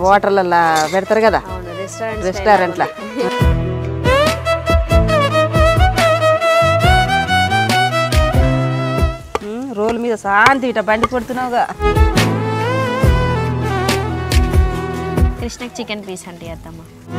హోటళ్ళల్లో పెడతారు కదా అవును రెస్టారెంట్ రెస్టారెంట్ల రోల్ మీద శాంతి ఇట బండి కొడుతున్నావుగా కృష్ణకి చికెన్ పీస్ అంటే అత్తమ్మ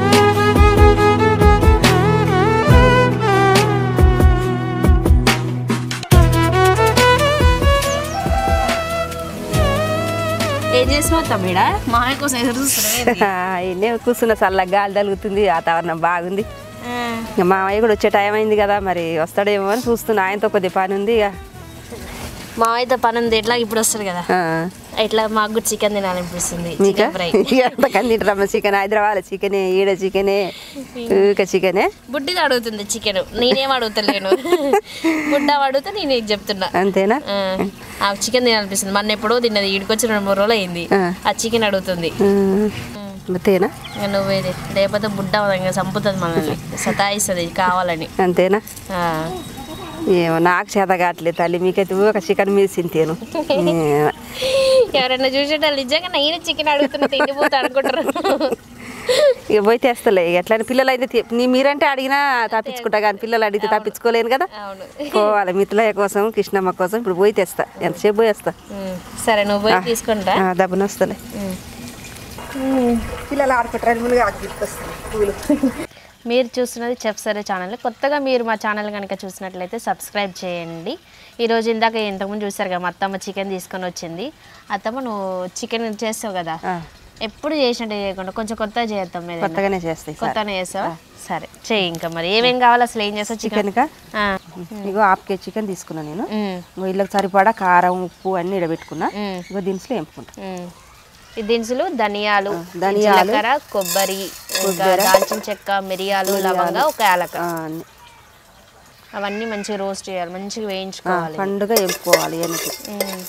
ఏం చేసినావు అత్తమ్మ ఈడ మామయ్య కోసం ఎదురు చూస్తున్నావు ఇన్నే కూర్చున్న చల్లగా గాలి తగులుతుంది వాతావరణం బాగుంది ఇక మామయ్య కూడా వచ్చే టైం అయింది కదా మరి వస్తాడేమో అని చూస్తున్నా ఆయనతో కొద్ది పని ఉంది ఇక మామయ్యతో పని ఉంది ఎట్లా ఇప్పుడు వస్తుంది కదా ఆ. ఇట్లా మాకు కూడా చికెన్ తినాలనిపిస్తుంది మీకా చికెన్ ఫ్రై ఎంతకని తింటారమ్మ చికెన్ హైదరాబాద్ చికెనే ఈడ చికెనే ఊక చికెనే బుడ్డిది అడుగుతుంది చికెన్ నేనేం అడుగుతలేను బుడ్డ అడుగుతా నేను ఇది చెప్తున్నా అంతేనా ఆ, ఆ చికెన్ తినాలనిపిస్తుంది మొన్న ఎప్పుడో తిన్నది ఈడికొచ్చి రెండు మూడు రోజులు అయింది ఆ. ఆ చికెన్ అడుగుతుంది ఉమ్. అంతేనా ఇంకా నువ్వేది లేకపోతే బుడ్డ ఇంకా చంపుతుంది మనల్ని సతాయిస్తుంది కావాలని అంతేనా ఆ. ఏమో నాకు చేత కావట్లేదు తల్లి మీకైతే ఒక చికెన్ మీద తింటాను ఎవరైనా చూసేటప్పుడు నిజంగా నేను చికెన్ అడుగుతున్నా తిండిపోతా అనుకుంటారు ఇక పోయి తెస్తలే ఇక ఎట్లా పిల్లలు అయితే తి- నీ మీరంటే అడిగినా తప్పించుకుంటా కానీ పిల్లలు అడిగితే తప్పించుకోలేను కదా అవును పోవాలి మిత్రలయ్య కోసం కృష్ణమ్మ కోసం ఇప్పుడు పోయి తెస్తా ఎంతసేపు పోయి వస్తా ఉమ్. సరే నువ్వు పోయి తీసుకుంటా ఆ, దబ్బున వస్తలే ఉమ్. పిల్లలు ఆడుకుంటారు ములుగా పూలు మీరు చూస్తున్నది చెఫ్ సరే ఛానల్ కొత్తగా మీరు మా ఛానల్ కనుక చూసినట్లయితే సబ్స్క్రైబ్ చేయండి ఈరోజు ఇందాక ఇంతకుముందు చూసారు కదా మా అత్తమ్మ చికెన్ తీసుకొని వచ్చింది అత్తమ్మ నువ్వు చికెన్ చేస్తావు కదా ఆ. ఎప్పుడు చేసినట్టు చేయకుండా కొంచెం కొత్తగా చేయొద్దాం మీద కొత్తగానే చేస్తాయి కొత్తనే చేస్తావా సరే చెయ్యి ఇంకా మరి ఏమేం కావాలి అసలు ఏం చేస్తావు చికెన్ చికెన్ కా ఇగో హాఫ్ కేజీ చికెన్ తీసుకున్నా నేను ఉమ్, ఇగో ఇళ్ళకి సరిపడా కారం ఉప్పు అన్ని ఇడబెట్టుకున్నా ఉమ్, ఇగో దినుసులు వేపుకుంటా ఉమ్. ఈ దినుసులు ధనియాలు ధనియాలు, జీలకర్ర కొబ్బరి ఇంకా దాల్చిన చెక్క మిరియాలు లవంగ ఒక యాలక ఆ, అన్ని. అవన్నీ మంచిగా రోస్ట్ చేయాలి మంచిగా ఆ, వేయించుకోవాలి పండుగ వేపుకోవాలి వెనక్కి ఉమ్,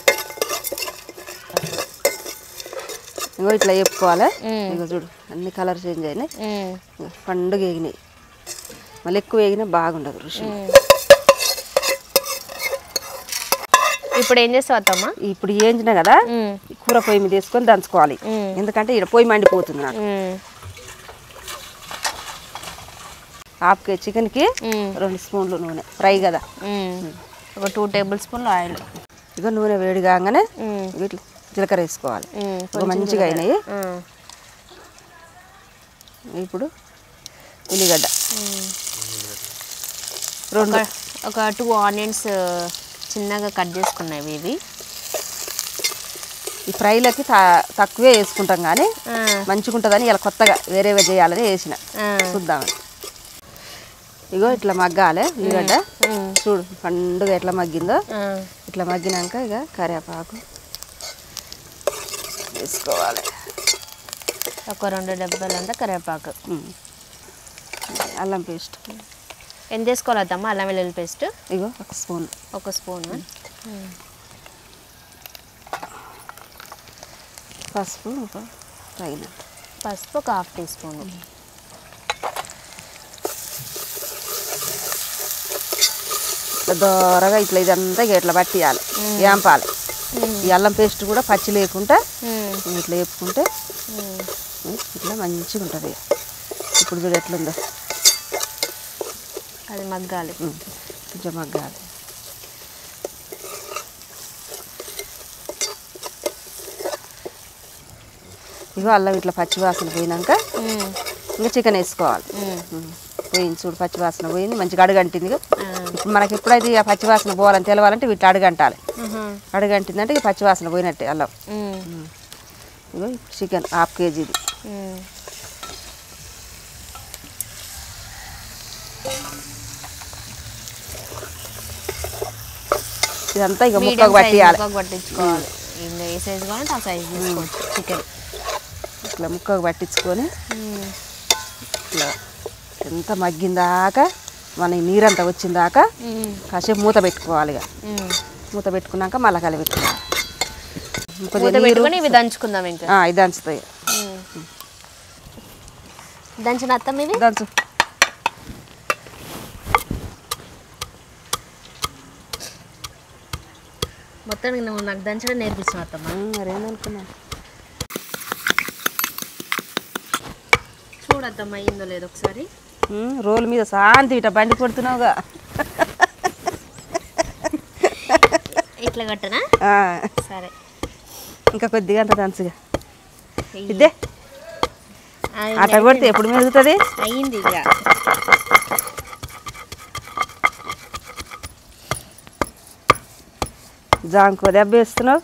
ఇగో ఇట్లా వేపుకోవాలి ఉమ్. ఇగో చూడు అన్ని కలర్ చేంజ్ అయినాయి ఉమ్, ఇగో పండుగ వేగినాయి మళ్ళీ ఎక్కువ వేగినా బాగుండదు రుచి ఉమ్. ఇప్పుడు ఏం చేస్తావు అత్తమ్మ ఇప్పుడు ఏంచిన కదా ఉమ్, ఈ కూర పొయ్యి మీద వేసుకొని దంచుకోవాలి ఉమ్. ఎందుకంటే ఇక్కడ పొయ్యి మండిపోతుంది నాకు ఉమ్, హాఫ్ కేజీ చికెన్కి ఉమ్, రెండు స్పూన్లు నూనె ఫ్రై కదా ఉమ్. ఒక టూ టేబుల్ స్పూన్లు ఆయిల్ ఇగో నూనె వేడి కాగానే ఉమ్, ఇగో ఇట్లా జీలకర్ర వేసుకోవాలి ఉమ్, ఇగో మంచిగా అయినాయి ఉమ్, ఇప్పుడు ఉల్లిగడ్డ ఉమ్. రెండు ఒక- ఒక టూ ఆనియన్స్ చిన్నగా కట్ చేసుకున్నాయి ఇవి ఈ ఫ్రైలకి త- తక్కువే వేసుకుంటాం కానీ ఆ, మంచిగా ఉంటుందని ఇలా కొత్తగా వేరేవే చేయాలని వేసిన ఆ, చూద్దామని ఇగో ఇట్లా మగ్గాలి ఉల్లిగడ్డ ఉమ్, చూడు పండుగ ఎట్లా మగ్గిందో ఆ. ఇట్లా మగ్గినాక ఇక కరివేపాకు వేసుకోవాలి ఒక రెండు డబ్బాలంతా కరివేపాకు ఉమ్. అల్లం పేస్ట్ ఎంత వేసుకోవాలి అత్తమ్మ అల్లం వెల్లుల్లి పేస్ట్ ఇగో ఒక స్పూన్ ఒక స్పూన్ పసుపు ఒక తగిన పసుపు ఒక హాఫ్ టీ స్పూన్ ఇట్లా దోరగా ఇట్లా ఇదంతా ఇక ఇట్లా పట్టియాలి ఏంపాలి ఈ అల్లం పేస్ట్ కూడా పచ్చి లేకుండా ఇట్లా వేపుకుంటే ఇట్లా మంచిగా ఉంటుంది ఇప్పుడు చూడు ఎట్లుందో అది మగ్గాలి ఉమ్. కొంచెం మగ్గాలి ఇగో అల్లం ఇట్లా పచ్చి వాసన పోయినాక ఉమ్, ఇంకా చికెన్ వేసుకోవాలి ఉమ్, ఉమ్. పోయింది చూడు పచ్చి వాసన పోయింది మంచిగా అడుగంటింది ఇగో. ఆ. ఇప్పుడు మనకి ఎప్పుడైతే ఇక పచ్చి వాసన పోవాలని తెలవాలంటే వీటిలో అడుగంటాలి ఆహా, అడుగంటిందంటే ఇక పచ్చి వాసన పోయినట్టే అల్లం ఉమ్, ఇగో చికెన్ హాఫ్ కేజీది ఉమ్. ఇదంతా ఇక మీడియం ముక్కకు సైజ్ పట్టియాలి ముక్కకు పట్టించుకోవాలి ఇంకా ఏ సైజ్ కావాలంటే ఆ సైజ్ తీసుకోవచ్చు చికెన్ ఇట్లా ముక్కకు పట్టించుకొని ఇట్లా ఎంత మగ్గిందాకా మన ఈ నీరంతా వచ్చిందాకా కాసేపు మూత పెట్టుకోవాలి ఇక మూత పెట్టుకున్నాక మళ్ళీ కలి పెట్టుకోవాలి మూత కొద్దిగా నీరు పెట్టుకొని ఇవి దంచుకుందాం ఇంకా ఆ, ఇది దంచుతాయి దంచిన అత్తం ఇవి దంచు మొత్తానికి నువ్వు నాకు దంచడం నేర్పించిన అత్తమ్మ మరేమనుకున్నా చూడు అత్తమ్మ అయిందో లేదో ఒకసారి ఉమ్, రోలు మీద శాంతి ఇట బండి కొడుతున్నావుగా ఇట్లా కట్టనా ఆ, సరే ఇంకా కొద్దిగా అంత దంచుగా ఇద్దే అయింది, అట్ట కొడితే ఎప్పుడు మెరుగుతుంది అయింది ఇక జాంకో దెబ్బ వేస్తున్నావు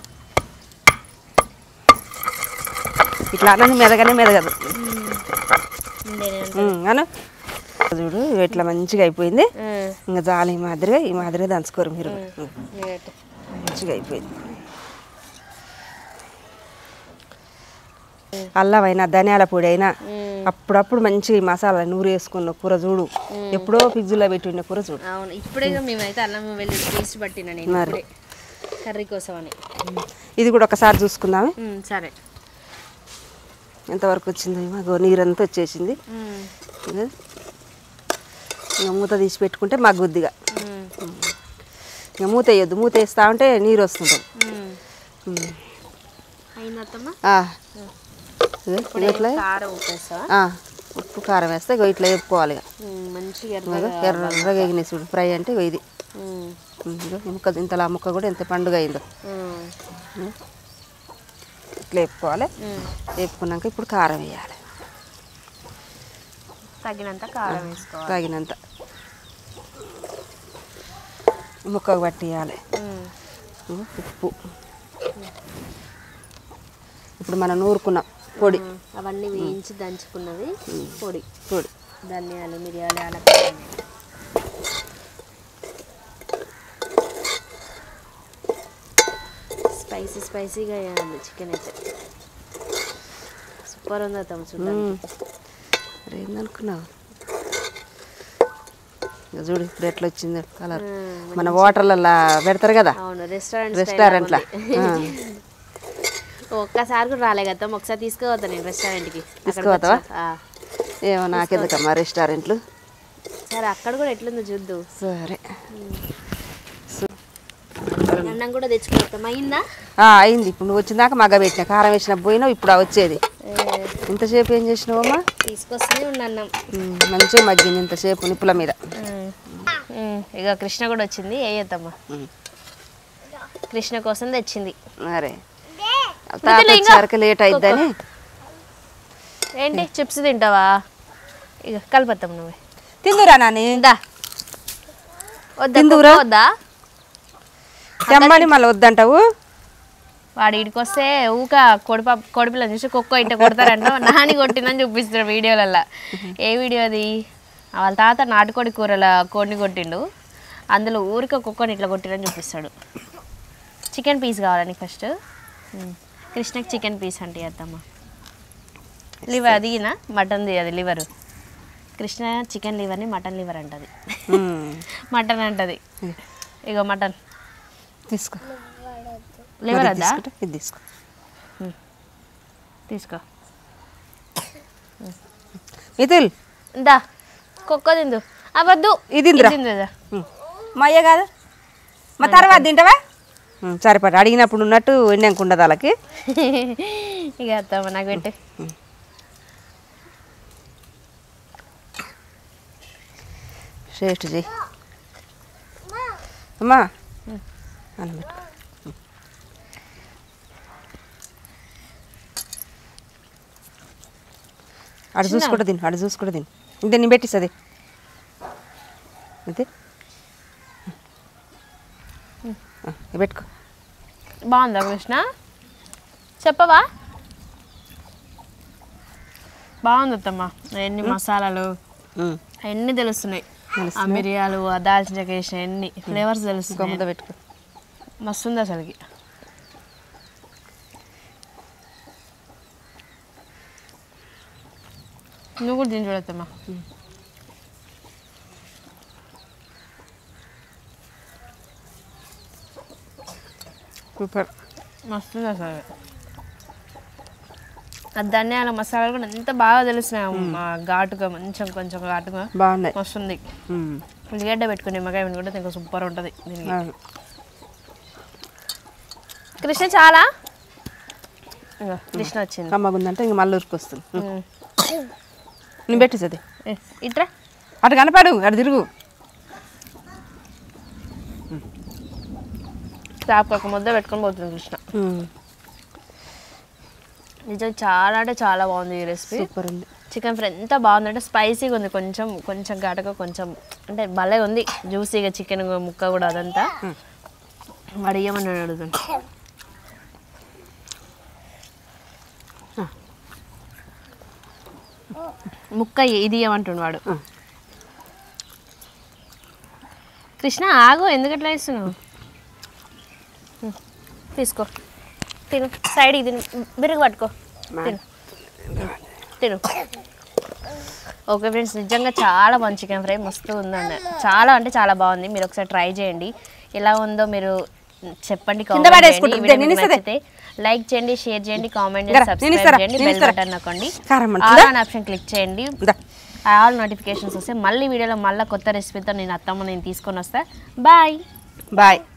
ఇట్లా అన్నది మెదగనే మెదగదు ఉండేనే ఉమ్, అను చూడు ఇట్లా మంచిగా అయిపోయింది ఉమ్, ఇంకా జాలి ఈ మాదిరిగా ఈ మాదిరిగా దంచుకోరు మీరు ఉమ్, ఇక పెట్టు. మంచిగా అయిపోయింది అల్లం అయినా ధనియాల పొడి అయినా ఉమ్, అప్పుడప్పుడు మంచిగా ఈ మసాలా నూరు వేసుకున్న కూర చూడు ఎప్పుడో ఫ్రిడ్జ్లో పెట్టి ఉన్న కూర చూడు అవును ఇప్పుడే ఇక మేమైతే అల్లం వెళ్ళి టేస్ట్ పట్టిన నేను మరి. ఇప్పుడే కర్రీ కోసం అని ఇది కూడా ఒకసారి చూసుకుందామే ఉమ్, సరే ఎంతవరకు వచ్చిందో మాకు నీరంతా వచ్చేసింది ఉమ్, ఇది. ఇంకా మూత తీసి పెట్టుకుంటే మగ్గుద్దిగా ఉమ్, ఇంకా మూత వేయొద్దు మూత వేస్తా ఉంటే నీరు వస్తుంటుంది ఉమ్. ఉమ్. అయింది అత్తమ్మ ఆ. ఇదిగో, ఇప్పుడు ఇది ఎట్లా కారం ఉప్పేస్తా ఆ, ఉప్పు కారం వేస్తే ఇగో ఇట్లా వేపుకోవాలి ఇక ఉమ్, మంచిగా ఇదిగో ఎర్రగా ఎర్రగా ఎగినాయి చూడు ఫ్రై అంటే ఇగో ఇది ఉమ్, ఉమ్, ఇదిగో ఈ ముక్క ఇంతలా ముక్క కూడా ఎంత పండుగ అయిందో ఉమ్, ఇట్లా వేపుకోవాలి ఉమ్. వేపుకున్నాక ఇప్పుడు కారం వేయాలి తగినంత కారం వేసుకోవాలి తగినంత ముక్కకు పట్టియాలి ఉమ్, ఇదిగో ఉప్పు ఇప్పుడు మనం నూరుకున్నాం పొడి ఉమ్, అవన్నీ వేయించి దంచుకున్నది పొడి పొడి ధనియాలు మిరియాలు యాలక్కాయ స్పైసీ స్పైసీగా వేయాలి చికెన్ అయితే సూపర్ ఉంది అత్తమ్మ చూడండి ఉమ్. మరి ఏందనుకున్నావు ఇక చూడు ఇప్పుడు ఎట్లా వచ్చింది కలర్ మన హోటళ్ళల్లో పెడతారు కదా అవును రెస్టారెంట్ రెస్టారెంట్లా ఒక్కసారి కూడా రాలే కదా ఒకసారి తీసుకుపోతా నేను రెస్టారెంట్కి అక్కడికి తీసుకుపోతావా? వచ్చా- ఆ. ఏమో నాకెందుకమ్మా రెస్టారెంట్లు సరే అక్కడ కూడా ఎట్లుందో చూద్దు సరే అన్నం కూడా తెచ్చుకుంటాం అయిందా ఆ, అయింది ఇప్పుడు నువ్వు వచ్చిందాక మగ్గ పెట్టిన కారం వేసిన పోయినావు ఇప్పుడు ఆ వచ్చేది ఇంతసేపు ఏం చేసినావమ్మా తీసుకొస్తూనే ఉన్న అన్నం ఉమ్, మంచిగా మగ్గింది ఇంతసేపు నిప్పుల మీద ఇక కృష్ణ కూడా వచ్చింది వేయద్దమ్మా ఉమ్. కృష్ణ కోసం తెచ్చింది మరే తాత వచ్చేసరికి లేట్ అయిద్దని ఏంటి చిప్స్ తింటావా ఇక కలపత్తాం నువ్వే తిందురా నాని దా వద్దా తిందువురా? కుక్క వద్దా తెమ్మని మళ్ళీ వద్దంటావు వాడు ఇడికి వస్తే ఊక కొడిప కొడిపిల్ల చూసి కుక్క ఇంట కొడతారంట నాని కొట్టిందని చూపిస్తారు వీడియోలల్లో ఏ వీడియో అది వాళ్ళ తాత నాటుకోడి కూరల కోడిని కొట్టిండు అందులో ఊరికే కుక్కని ఇట్లా కొట్టిరని చూపిస్తాడు చికెన్ పీస్ కావాలని ఫస్ట్ కృష్ణకి చికెన్ పీస్ అంటే అత్తమ్మ లివర్ అదిగినా మటన్ది అది లివర్ కృష్ణ చికెన్ లివర్ని మటన్ లివర్ అంటది ఉమ్. మటన్ అంటది ఇగో మటన్ తీసుకో లివర్ మరి అద్దా తీసుకుంటే ఇది తీసుకో తీసుకో మిథుల్ దా కుక్క తిందు అవద్దు ఇది తిందురా. తిందుదా ఉమ్. మా అయ్య కాదు మా తర్వాత తింటావా ఉమ్, సరిపడ అడిగినప్పుడు ఉన్నట్టు ఎండాక ఉండదు వాళ్ళకి ఇక అత్తమ్మ నాకు పెట్టు టేస్ట్ చెయ్యి అమ్మా అన్నం పెట్టుకో ఉమ్. అడు చూసుకుంటూ తిను అడు చూసుకుంటూ తిను ఇంతే నేను పెట్టిస్తుంది అంతే ఆ, ఇవి పెట్టుకో బాగుందా కృష్ణ చెప్పవా బాగుంది అత్తమ్మ ఎన్ని మసాలాలు ఉమ్. అన్నీ తెలుస్తున్నాయి ఆ మిరియాలు ఆ దాల్చిన కేసిన ఎన్ని ఫ్లేవర్స్ ఇంకో తెలుస్తున్నాయి ముద్ద పెట్టుకో మస్తు ఉంది అసలుకి నువ్వు కూడా తిని చూడత్తమ్మా సూపర్ మస్తు ఉంది అసలు ఆ ధనియాల మసాలాలు కూడా ఎంత బాగా తెలుస్తున్నాయి ఆ ఘాటుగా కొంచెం కొంచెం ఘాటుగా బాగున్నాయి మస్తుంది ఉమ్. ఉల్లిగడ్డ పెట్టుకుని నిమ్మకాయ కూడా ఇంకా సూపర్ ఉంటుంది దీనికి అవును. కృష్ణ చాలా ఇగో కృష్ణ వచ్చింది కమ్మగుందంటే ఇంక మళ్ళీ ఉరికి వస్తుంది ఉమ్. నేను పెట్టి చది ఏ, ఇట్రా అటు కనపడు అటు తిరుగు చాప ఒక ముద్ద పెట్టుకొని పోతుంది కృష్ణ నిజంగా చాలా అంటే చాలా బాగుంది ఈ రెసిపీ సూపర్ ఉంది చికెన్ ఫ్రై ఎంత బాగుందంటే స్పైసీగా ఉంది కొంచెం కొంచెం ఘాటుగా కొంచెం అంటే భలే ఉంది జ్యూసీగా చికెన్ ముక్క కూడా అదంతా వాడు ఏమన్నాడు అడుగుతాను ముక్క ఇది ఏమంటుండు వాడు ఆ. కృష్ణ ఆగు ఎందుకు అట్లా ఇస్తున్నావు ఉం, తీసుకో తిను సైడ్ ఇది బిరుగు పట్టుకో తిను తిను ఓకే ఫ్రెండ్స్ నిజంగా చాలా మంచి చికెన్ ఫ్రై మస్తు ఉందండి చాలా అంటే చాలా బాగుంది మీరు ఒకసారి ట్రై చేయండి ఎలా ఉందో మీరు చెప్పండి కింద పడేసుకుంటుంది. నేను ఇస్తదే. నచ్చితే లైక్ చేయండి షేర్ చేయండి కామెంట్ ఇగరా, చేయండి నేను సబ్స్క్రైబ్ ఇస్తారా, చేయండి నేను బెల్ ఇస్తారా. బటన్ నొక్కండి కారం ఆల్ అంటుందా? అనే ఆప్షన్ క్లిక్ చేయండి దా. ఆల్ నోటిఫికేషన్స్ వస్తే మళ్ళీ వీడియోలో మళ్ళీ కొత్త రెసిపీతో నేను అత్తమ్మ నేను తీసుకొని వస్తా బాయ్ బాయ్